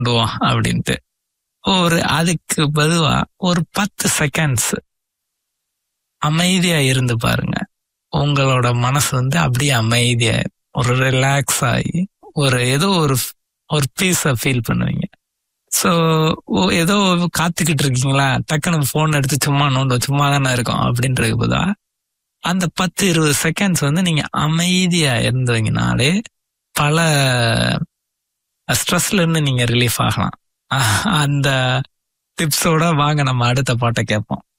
பண்ணுவோம் அப்படின்ட்டு ஒரு அதுக்கு பொதுவா ஒரு பத்து செகண்ட்ஸ் அமைதியா இருந்து பாருங்க உங்களோட மனசு வந்து அப்படியே அமைதியா ஒரு ரிலாக்ஸ் ஆகி ஒரு ஏதோ ஒரு ஒரு பீஸை ஃபீல் பண்ணுவீங்க ஸோ ஏதோ காத்துக்கிட்டு இருக்கீங்களா டக்குன்னு ஃபோன் எடுத்து சும்மா நோண்டு சும்மா தானே இருக்கோம் அப்படின்றது போதா அந்த பத்து இருபது செகண்ட்ஸ் வந்து நீங்க அமைதியா இருந்தீங்கனாலே பல ஸ்ட்ரெஸ்ல இருந்து நீங்க ரிலீஃப் ஆகலாம் அஹ் அந்த டிப்ஸோட வாங்க நம்ம அடுத்த பாட்டை கேட்போம்